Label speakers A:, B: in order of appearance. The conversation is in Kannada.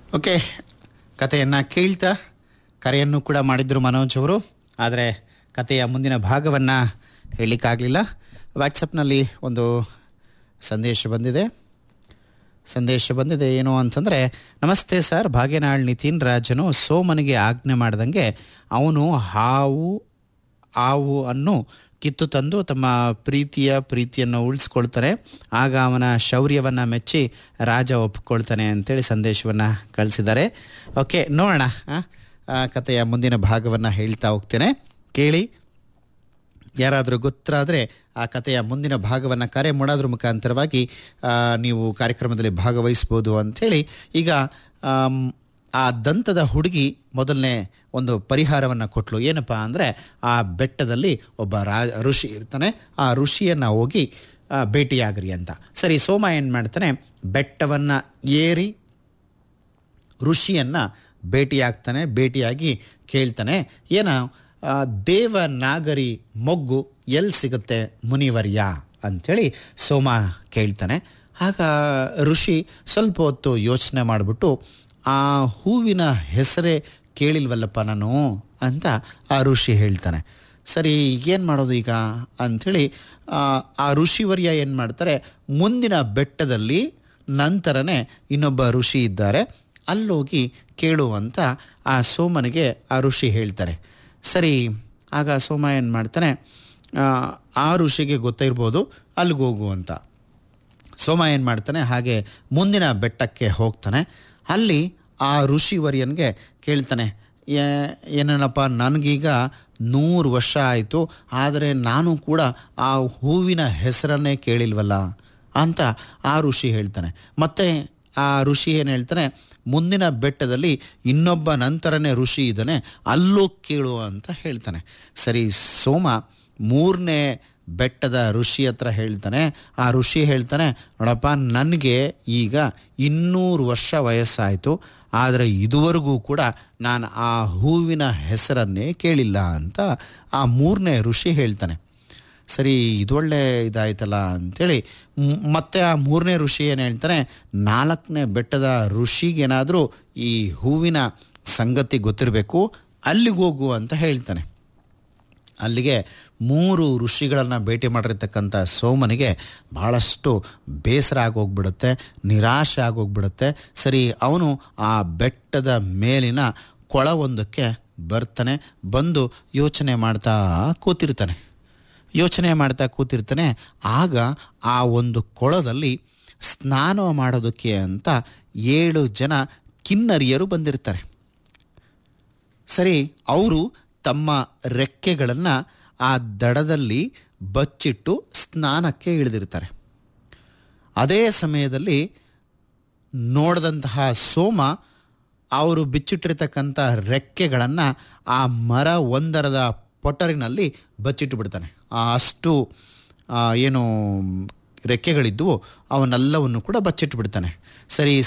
A: ಓಕೆ ಕಥೆಯನ್ನು ಕೇಳ್ತಾ ಕರೆಯನ್ನು ಕೂಡ ಮಾಡಿದ್ರು ಮನೋಜ್ ಅವರು ಆದರೆ ಕಥೆಯ ಮುಂದಿನ ಭಾಗವನ್ನು ಹೇಳಲಿಕ್ಕಾಗಲಿಲ್ಲ ವಾಟ್ಸಪ್ನಲ್ಲಿ ಒಂದು ಸಂದೇಶ ಬಂದಿದೆ ಸಂದೇಶ ಬಂದಿದೆ ಏನು ಅಂತಂದರೆ ನಮಸ್ತೆ ಸರ್ ಭಾಗ್ಯನಾಳ್ ನಿತಿನ್ ರಾಜನು ಸೋಮನಿಗೆ ಆಜ್ಞೆ ಮಾಡ್ದಂಗೆ ಅವನು ಹಾವು ಆವು ಅನ್ನು ಕಿತ್ತು ತಂದು ತಮ್ಮ ಪ್ರೀತಿಯ ಪ್ರೀತಿಯನ್ನು ಉಳಿಸ್ಕೊಳ್ತಾನೆ ಆಗ ಅವನ ಶೌರ್ಯವನ್ನು ಮೆಚ್ಚಿ ರಾಜ ಒಪ್ಕೊಳ್ತಾನೆ ಅಂತೇಳಿ ಸಂದೇಶವನ್ನು ಕಳಿಸಿದ್ದಾರೆ ಓಕೆ ನೋಡೋಣ ಆ, ಆ ಕಥೆಯ ಮುಂದಿನ ಭಾಗವನ್ನು ಹೇಳ್ತಾ ಹೋಗ್ತೇನೆ ಕೇಳಿ ಯಾರಾದರೂ ಗೊತ್ತಾದರೆ ಆ ಕಥೆಯ ಮುಂದಿನ ಭಾಗವನ್ನು ಕರೆ ಮಾಡೋದ್ರ ಮುಖಾಂತರವಾಗಿ ಆ, ನೀವು ಕಾರ್ಯಕ್ರಮದಲ್ಲಿ ಭಾಗವಹಿಸ್ಬೋದು ಅಂಥೇಳಿ ಈಗ ಆಮ್, ಆ ದಂತದ ಹುಡುಗಿ ಮೊದಲನೇ ಒಂದು ಪರಿಹಾರವನ್ನು ಕೊಟ್ಟಳು ಏನಪ್ಪ ಅಂದರೆ ಆ ಬೆಟ್ಟದಲ್ಲಿ ಒಬ್ಬ ರಾ ಋಷಿ ಇರ್ತಾನೆ ಆ ಋಷಿಯನ್ನು ಹೋಗಿ ಆ, ಭೇಟಿಯಾಗ್ರಿ ಅಂತ ಸರಿ ಸೋಮ ಏನು ಮಾಡ್ತಾನೆ ಬೆಟ್ಟವನ್ನು ಏರಿ ಋಷಿಯನ್ನು ಭೇಟಿಯಾಗ್ತಾನೆ ಭೇಟಿಯಾಗಿ ಕೇಳ್ತಾನೆ ಏನ ಆ, ದೇವನಾಗರಿ ಮೊಗ್ಗು ಎಲ್ಲಿ ಸಿಗುತ್ತೆ ಮುನಿವರ್ಯ ಅಂಥೇಳಿ ಸೋಮ ಕೇಳ್ತಾನೆ ಆಗ ಋಷಿ ಸ್ವಲ್ಪ ಹೊತ್ತು ಯೋಚನೆ ಮಾಡಿಬಿಟ್ಟು ಆ ಹೂವಿನ ಹೆಸರೇ ಕೇಳಿಲ್ವಲ್ಲಪ್ಪ ನಾನು ಅಂತ ಆ ಋಷಿ ಹೇಳ್ತಾನೆ ಸರಿ ಏನು ಮಾಡೋದು ಈಗ ಅಂಥೇಳಿ ಆ, ಆ ಋಷಿವರ್ಯ ಏನು ಮಾಡ್ತಾರೆ ಮುಂದಿನ ಬೆಟ್ಟದಲ್ಲಿ ನಂತರನೇ ಇನ್ನೊಬ್ಬ ಋಷಿ ಇದ್ದಾರೆ ಅಲ್ಲೋಗಿ ಕೇಳು ಅಂತ ಆ ಸೋಮನಿಗೆ ಆ ಋಷಿ ಹೇಳ್ತಾರೆ ಸರಿ ಆಗ ಸೋಮ ಏನು ಮಾಡ್ತಾನೆ ಆ, ಆ ಋಷಿಗೆ ಗೊತ್ತಿರ್ಬೋದು ಅಲ್ಲಿಗೆ ಹೋಗು ಅಂತ ಸೋಮ ಏನು ಮಾಡ್ತಾನೆ ಹಾಗೆ ಮುಂದಿನ ಬೆಟ್ಟಕ್ಕೆ ಹೋಗ್ತಾನೆ ಅಲ್ಲಿ ಆ ಋಷಿವರ್ಯನಿಗೆ ಕೇಳ್ತಾನೆ "ಏ- ಏನೇನಪ್ಪ ನನಗೀಗ ನೂರು ವರ್ಷ ಆಯಿತು ಆದರೆ ನಾನು ಕೂಡ ಆ ಹೂವಿನ ಹೆಸರನ್ನೇ ಕೇಳಿಲ್ವಲ್ಲ ಅಂತ ಆ ಋಷಿ ಹೇಳ್ತಾನೆ ಮತ್ತು ಆ ಋಷಿ ಏನು ಹೇಳ್ತಾನೆ ಮುಂದಿನ ಬೆಟ್ಟದಲ್ಲಿ ಇನ್ನೊಬ್ಬ ನಂತರನೇ ಋಷಿ ಇದ್ದಾನೆ ಅಲ್ಲೂ ಕೇಳು ಅಂತ ಹೇಳ್ತಾನೆ ಸರಿ ಸೋಮ ಮೂರನೇ ಬೆಟ್ಟದ ಋಷಿ ಹತ್ರ ಹೇಳ್ತಾನೆ ಆ ಋಷಿ ಹೇಳ್ತಾನೆ ನೋಡಪ್ಪ ನನಗೆ ಈಗ ಇನ್ನೂರು ವರ್ಷ ವಯಸ್ಸಾಯಿತು ಆದರೆ ಇದುವರೆಗೂ ಕೂಡ ನಾನು ಆ ಹೂವಿನ ಹೆಸರನ್ನೇ ಕೇಳಿಲ್ಲ ಅಂತ ಆ ಮೂರನೇ ಋಷಿ ಹೇಳ್ತಾನೆ ಸರಿ ಇದೊಳ್ಳೆ ಇದಾಯ್ತಲ್ಲ ಅಂಥೇಳಿ ಮ್- ಮತ್ತೆ ಆ ಮೂರನೇ ಋಷಿ ಏನು ಹೇಳ್ತಾನೆ ನಾಲ್ಕನೇ ಬೆಟ್ಟದ ಋಷಿಗೇನಾದರೂ ಈ ಹೂವಿನ ಸಂಗತಿ ಗೊತ್ತಿರಬೇಕು ಅಲ್ಲಿಗೆ ಹೋಗು ಅಂತ ಹೇಳ್ತಾನೆ ಅಲ್ಲಿಗೆ ಮೂರು ಋಷಿಗಳನ್ನು ಭೇಟಿ ಮಾಡಿರ್ತಕ್ಕಂಥ ಸೋಮನಿಗೆ ಭಾಳಷ್ಟು ಬೇಸರ ಆಗೋಗ್ಬಿಡುತ್ತೆ ನಿರಾಶೆ ಆಗೋಗ್ಬಿಡುತ್ತೆ ಸರಿ ಅವನು ಆ ಬೆಟ್ಟದ ಮೇಲಿನ ಕೊಳವೊಂದಕ್ಕೆ ಬರ್ತಾನೆ ಬಂದು ಯೋಚನೆ ಮಾಡ್ತಾ ಕೂತಿರ್ತಾನೆ ಯೋಚನೆ ಮಾಡ್ತಾ ಕೂತಿರ್ತಾನೆ ಆಗ ಆ ಒಂದು ಕೊಳದಲ್ಲಿ ಸ್ನಾನ ಮಾಡೋದಕ್ಕೆ ಅಂತ ಏಳು ಜನ ಕಿನ್ನರಿಯರು ಬಂದಿರ್ತಾರೆ ಸರಿ ಅವರು ತಮ್ಮ ರೆಕ್ಕೆಗಳನ್ನು ಆ ದಡದಲ್ಲಿ ಬಚ್ಚಿಟ್ಟು ಸ್ನಾನಕ್ಕೆ ಇಳಿದಿರ್ತಾರೆ ಅದೇ ಸಮಯದಲ್ಲಿ ನೋಡಿದಂತಹ ಸೋಮ ಅವರು ಬಿಚ್ಚಿಟ್ಟಿರ್ತಕ್ಕಂಥ ರೆಕ್ಕೆಗಳನ್ನು ಆ ಮರ ಒಂದರದ ಪೊಟರಿನಲ್ಲಿ ಬಚ್ಚಿಟ್ಟು ಬಿಡ್ತಾನೆ ಆ ಅಷ್ಟು ಆ, ಏನು ರೆಕ್ಕೆಗಳಿದ್ವು ಅವನ್ನೆಲ್ಲವನ್ನು ಕೂಡ ಬಚ್ಚಿಟ್ಟು ಬಿಡ್ತಾನೆ ಸರಿ